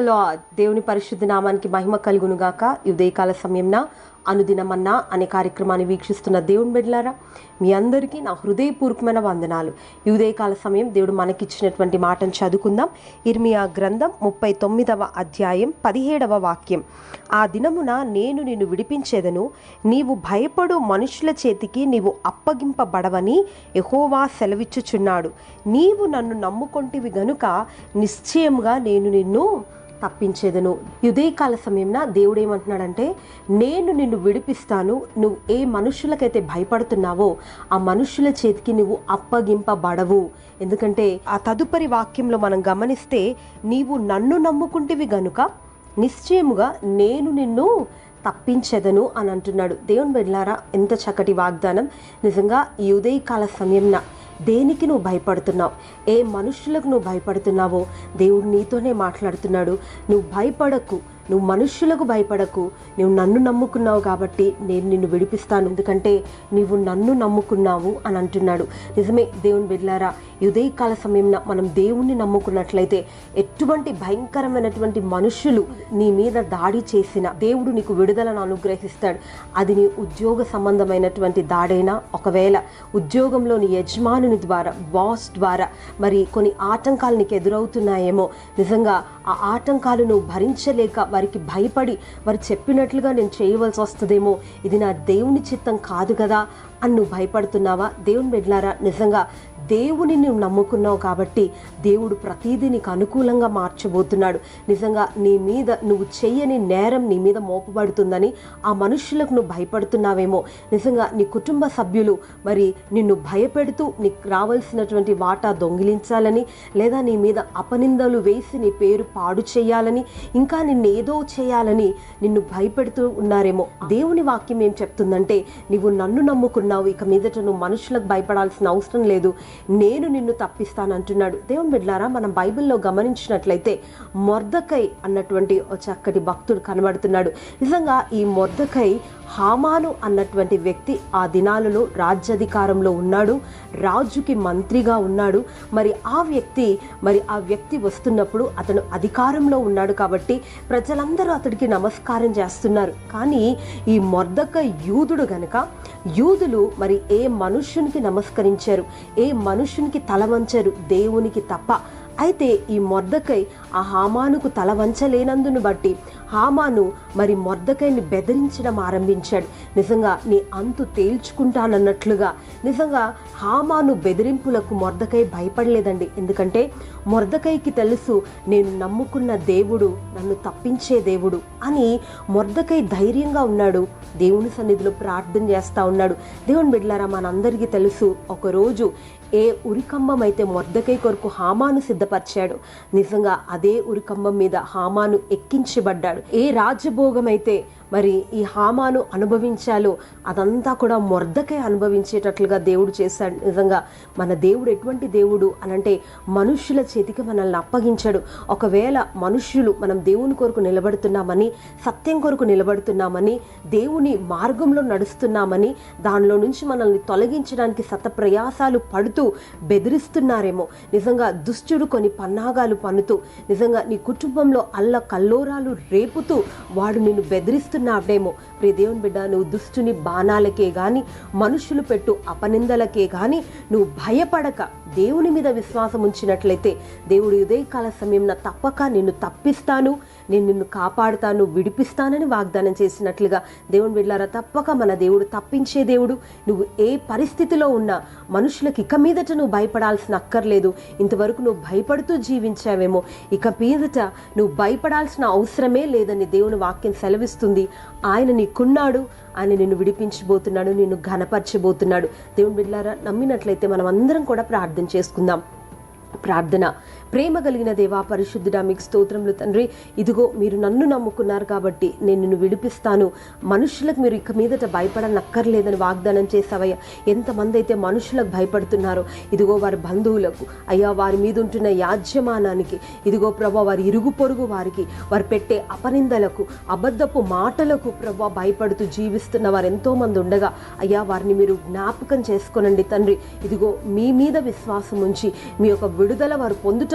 ప్రైజ్లో దేవుని పరిశుద్ధ నామానికి మహిమ కలుగునుగాక ఈ ఉదయకాల సమయంన అనుదినమన్నా అనే కార్యక్రమాన్ని వీక్షిస్తున్న దేవుని బిడ్డలారా మీ అందరికీ నా హృదయపూర్వకమైన వందనాలు ఈ ఉదయకాల సమయం దేవుడు మనకిచ్చినటువంటి మాటను చదువుకుందాం ఇర్మియా గ్రంథం ముప్పై తొమ్మిదవ అధ్యాయం పదిహేడవ వాక్యం ఆ దినమున నేను నిన్ను విడిపించేదను నీవు భయపడు మనుషుల చేతికి నీవు అప్పగింపబడవని యెహోవా సెలవిచ్చుచున్నాడు నీవు నన్ను నమ్ముకొంటివి గనుక నిశ్చయముగా నేను నిన్ను తప్పించేదను ఉదయకాల సమయంన దేవుడు ఏమంటున్నాడంటే నేను నిన్ను విడిపిస్తాను నువ్వు ఏ మనుషులకైతే భయపడుతున్నావో ఆ మనుషుల చేతికి నువ్వు అప్పగింపబడవు ఎందుకంటే ఆ తదుపరి వాక్యంలో మనం గమనిస్తే నీవు నన్ను నమ్ముకుంటివి గనుక నిశ్చయముగా నేను నిన్ను తప్పించెదను అని అంటున్నాడు దేవుని వెళ్ళారా ఎంత చక్కటి వాగ్దానం నిజంగా ఈ ఉదయకాల సమయంన దేనికి నువ్వు భయపడుతున్నావు ఏ మనుషులకు నువ్వు భయపడుతున్నావో దేవుడు నీతోనే మాట్లాడుతున్నాడు నువ్వు భయపడకు నువ్వు మనుష్యులకు భయపడకు నువ్వు నన్ను నమ్ముకున్నావు కాబట్టి నేను నిన్ను విడిపిస్తాను ఎందుకంటే నీవు నన్ను నమ్ముకున్నావు అని అంటున్నాడు నిజమే దేవుని బిడ్లారా ఉదయకాల సమయంలో మనం దేవుణ్ణి నమ్ముకున్నట్లయితే ఎటువంటి భయంకరమైనటువంటి మనుషులు నీ మీద దాడి చేసిన దేవుడు నీకు విడుదలను అనుగ్రహిస్తాడు అది నీ ఉద్యోగ సంబంధమైనటువంటి దాడైనా ఒకవేళ ఉద్యోగంలో నీ యజమానుని ద్వారా బాస్ ద్వారా మరి కొన్ని ఆటంకాలు నీకు ఎదురవుతున్నాయేమో నిజంగా ఆ ఆటంకాలు నువ్వు భరించలేక వారికి భయపడి వారు చెప్పినట్లుగా నేను చేయవలసి వస్తుందేమో ఇది నా దేవుని చిత్తం కాదు కదా అని నువ్వు భయపడుతున్నావా దేవుని బిడ్లారా నిజంగా దేవుని నువ్వు నమ్ముకున్నావు కాబట్టి దేవుడు ప్రతీదీ నీకు అనుకూలంగా మార్చబోతున్నాడు నిజంగా నీ మీద నువ్వు చెయ్యని నేరం నీ మీద మోపబడుతుందని ఆ మనుషులకు నువ్వు భయపడుతున్నావేమో నిజంగా నీ కుటుంబ సభ్యులు మరి నిన్ను భయపెడుతూ నీకు రావాల్సినటువంటి వాటా దొంగిలించాలని లేదా నీ మీద అపనిందలు వేసి నీ పేరు పాడు చేయాలని ఇంకా నిన్ను ఏదో చేయాలని నిన్ను భయపెడుతూ ఉన్నారేమో దేవుని వాక్యం ఏం చెప్తుందంటే నువ్వు నన్ను నమ్ముకున్నావు ఇక మీదట నువ్వు మనుషులకు భయపడాల్సిన అవసరం లేదు నేను నిన్ను తప్పిస్తానంటున్నాడు దేవుని బిడ్లారా మనం బైబిల్లో గమనించినట్లయితే మొర్దకై అన్నటువంటి ఒక చక్కటి భక్తుడు కనబడుతున్నాడు నిజంగా ఈ మొర్దకై హామాను అన్నటువంటి వ్యక్తి ఆ దినాలలో రాజ్యాధికారంలో ఉన్నాడు రాజుకి మంత్రిగా ఉన్నాడు మరి ఆ వ్యక్తి మరి ఆ వ్యక్తి వస్తున్నప్పుడు అతను అధికారంలో ఉన్నాడు కాబట్టి ప్రజలందరూ అతడికి నమస్కారం చేస్తున్నారు కానీ ఈ మొర్దక యూదుడు గనక యూదులు మరి ఏ మనుష్యునికి నమస్కరించారు ఏ మనుష్యునికి తల వంచరు దేవునికి తప్ప అయితే ఈ మొర్దకై ఆ హామానుకు తల వంచలేనందును బట్టి హామాను మరి మొర్దకైని బెదిరించడం ఆరంభించాడు నిజంగా నీ అంతు తేల్చుకుంటానన్నట్లుగా నిజంగా హామాను బెదిరింపులకు మొర్దకై భయపడలేదండి ఎందుకంటే మొర్దకైకి తెలుసు నేను నమ్ముకున్న దేవుడు నన్ను తప్పించే దేవుడు అని మొర్దకై ధైర్యంగా ఉన్నాడు దేవుని సన్నిధిలో ప్రార్థన చేస్తా ఉన్నాడు దేవుని బిడ్లారా మనందరికీ తెలుసు ఒకరోజు ఏ ఉరికంబం అయితే మొర్దకై కొరకు హామాను సిద్ధపరిచాడు నిజంగా అదే ఉరికంబం మీద హామాను ఎక్కించబడ్డాడు ఏ రాజభోగం అయితే మరి ఈ హామాను అనుభవించాలో అదంతా కూడా మొర్దకే అనుభవించేటట్లుగా దేవుడు చేశాడు నిజంగా మన దేవుడు ఎటువంటి దేవుడు అనంటే మనుష్యుల చేతికి మనల్ని అప్పగించాడు ఒకవేళ మనుష్యులు మనం దేవుని కొరకు నిలబడుతున్నామని సత్యం కొరకు నిలబడుతున్నామని దేవుని మార్గంలో నడుస్తున్నామని దానిలో నుంచి మనల్ని తొలగించడానికి సత ప్రయాసాలు పడుతూ బెదిరిస్తున్నారేమో నిజంగా దుష్టుడు కొన్ని పన్నాగాలు పన్నుతూ నిజంగా నీ కుటుంబంలో అల్ల కల్లోరాలు రేపుతూ వాడు నిన్ను బెదిరిస్తున్నాడేమో ప్రియ దేవుని బిడ్డ నువ్వు దుష్టుని బాణాలకే గాని మనుషులు పెట్టు అపనిందలకే గాని నువ్వు భయపడక దేవుని మీద విశ్వాసం ఉంచినట్లయితే దేవుడు ఉదయకాల సమయంలో తప్పక నిన్ను తప్పిస్తాను నేను నిన్ను కాపాడుతాను విడిపిస్తానని వాగ్దానం చేసినట్లుగా దేవుని బిడ్డారా తప్పక మన దేవుడు తప్పించే దేవుడు నువ్వు ఏ పరిస్థితిలో ఉన్నా మనుషులకు ఇక మీదట నువ్వు భయపడాల్సిన అక్కర్లేదు ఇంతవరకు నువ్వు భయపడుతూ జీవించావేమో ఇక మీదట నువ్వు భయపడాల్సిన అవసరమే లేదని దేవుని వాక్యం సెలవిస్తుంది ఆయన నీకున్నాడు ఆయన నిన్ను విడిపించబోతున్నాడు నిన్ను ఘనపరచబోతున్నాడు దేవుని బిడ్డారా నమ్మినట్లయితే మనం అందరం కూడా ప్రార్థన చేసుకుందాం ప్రార్థన ప్రేమ కలిగిన దేవా పరిశుద్ధుడా మీకు స్తోత్రములు తండ్రి ఇదిగో మీరు నన్ను నమ్ముకున్నారు కాబట్టి నేను నిన్ను విడిపిస్తాను మనుషులకు మీరు ఇక మీదట భయపడనక్కర్లేదని వాగ్దానం చేసావయ్యా ఎంతమంది అయితే మనుషులకు భయపడుతున్నారో ఇదిగో వారి బంధువులకు అయ్యా వారి మీద ఉంటున్న యాజ్యమానానికి ఇదిగో ప్రభా వారి ఇరుగు పొరుగు వారికి వారు పెట్టే అపనిందలకు అబద్ధపు మాటలకు ప్రభా భయపడుతూ జీవిస్తున్న వారు ఎంతో మంది ఉండగా అయ్యా వారిని మీరు జ్ఞాపకం చేసుకోనండి తండ్రి ఇదిగో మీ మీద విశ్వాసం ఉంచి మీ యొక్క విడుదల వారు పొందుటకు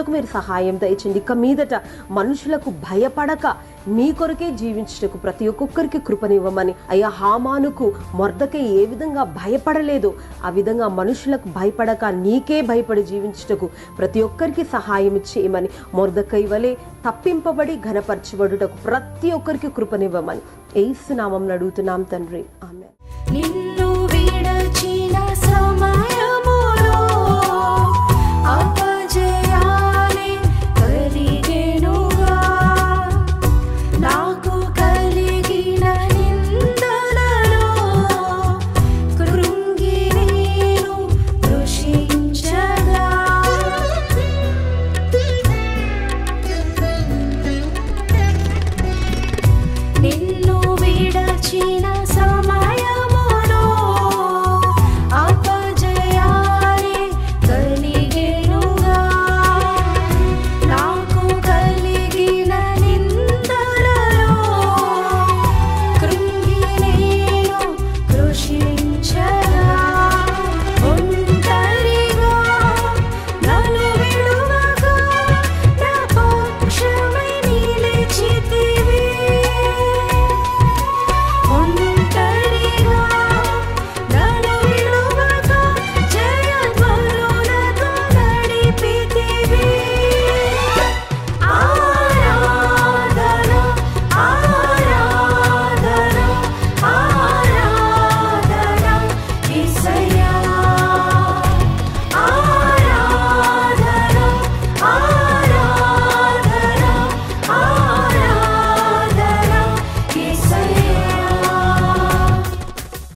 జీవించుటకు మీరు సహాయం దయచండి ఇక మీదట మనుషులకు భయపడక మీ కొరకే జీవించుటకు ప్రతి ఒక్కొక్కరికి కృపనివ్వమని అయ్యా హామానుకు మొర్దకే ఏ విధంగా భయపడలేదు ఆ విధంగా మనుషులకు భయపడక నీకే భయపడి జీవించుటకు ప్రతి ఒక్కరికి సహాయం చేయమని మొర్దకై వలె తప్పింపబడి ఘనపరచబడుటకు ప్రతి ఒక్కరికి కృపనివ్వమని ఏసునామం అడుగుతున్నాం తండ్రి ఆమె నిన్ను